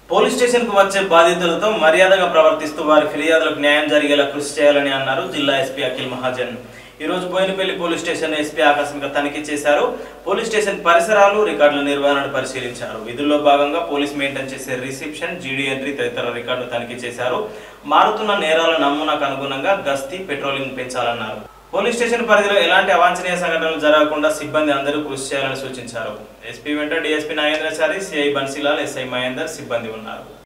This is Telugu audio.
పోలీస్ స్టేషన్ కు వచ్చే బాధితులతో మర్యాదగా ప్రవర్తిస్తూ వారి ఫిర్యాదులకు న్యాయం జరిగేలా కృషి చేయాలని అన్నారు జిల్లా ఎస్పీ అఖిల్ మహాజన్ ఈ రోజు బోయినపల్లి పోలీస్ స్టేషన్ ఎస్పీ ఆకస్మిక తనిఖీ చేశారు పోలీస్ స్టేషన్ పరిసరాలు రికార్డుల నిర్వహణను పరిశీలించారు విధుల్లో భాగంగా పోలీస్ మెయింటైన్ చేసే రిసెప్షన్ జీడీ ఎంట్రీ తదితర రికార్డును తనిఖీ చేశారు మారుతున్న నేరాల నమూనాకు అనుగుణంగా గస్తీ పెట్రోలింగ్ పెంచాలన్నారు పోలీస్ స్టేషన్ పరిధిలో ఎలాంటి అవాంఛనీయ సంఘటనలు జరగకుండా సిబ్బంది అందరూ కృషి చేయాలని సూచించారు ఎస్పీ వెంట DSP Nagendrachari CI Bansilal SI Mahender సిబ్బంది ఉన్నారు